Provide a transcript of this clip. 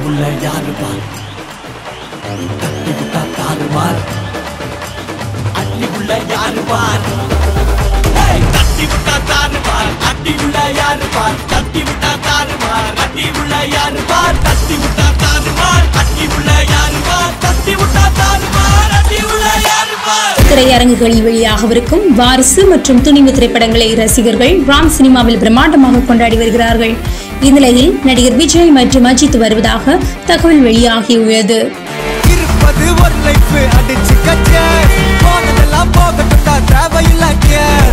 உள்ள யாரு பார் தட்டி விட்டா தாறுமார் அட்டி உள்ள யாரு பார் ஏய், தட்டி விட்டா தாறுமார் அட்டி உள்ள யாரு பார் தட்டி விட்டா தாறுமார் அட்டி உள்ள யாரு பார் தட்டி விட்டா தாறுமார் அட்டி உள்ள யாரு பார் தட்டி விட்டா தாறுமார் அட்டி உள்ள யாரு பார் திரையரங்குகளில் வெளியாகவிருக்கும் வாரிசு மற்றும் துணிவு திரைப்படங்களை ரசிகர்கள் ராம் சினிமாவில் பிரம்மாண்டமாக கொண்டாடி வருகிறார்கள் இந்நிலையில் நடிகர் விஜய் மற்றும் அஜித் வருவதாக தகவல் வெளியாகியுள்ளது இருப்பது ஒரு லைஃப் அடிச்சு கச்ச போனதெல்லாம் போகட்டும் தான் தேவையில்லை